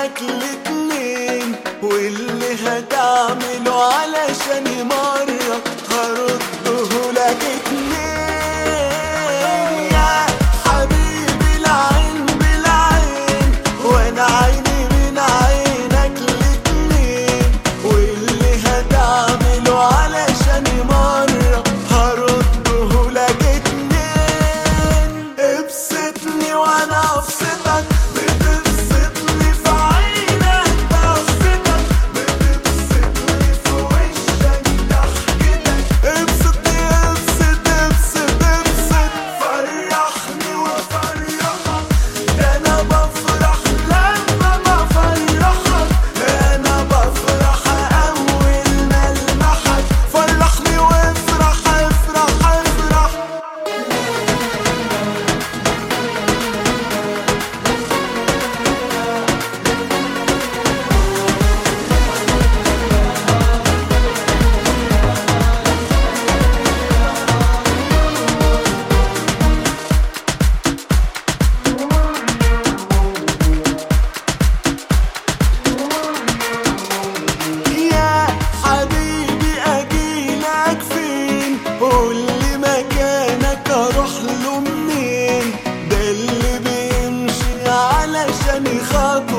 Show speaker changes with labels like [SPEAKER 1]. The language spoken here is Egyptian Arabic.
[SPEAKER 1] معاك الاتنين واللي هتعمله علشاني مرة هرده لك اتنين يا حبيبي العين بالعين وانا عيني من عينك الاتنين واللي هتعمله علشاني مرة هرده لك اتنين ابسطني وانا ابسطك بتبسطني في عينك ببسطك بتبسطني في وشك ضحكتك ابسطني ابسط ابسط ابسط فرحني وفرحك ده انا بفرح لما بفرحك انا بفرح اول ما المحك فرحني وافرح افرح افرح يا حبيبي اجيلك فين قولي مكانك اروح له منين ده اللي بيمشي علشان خاطر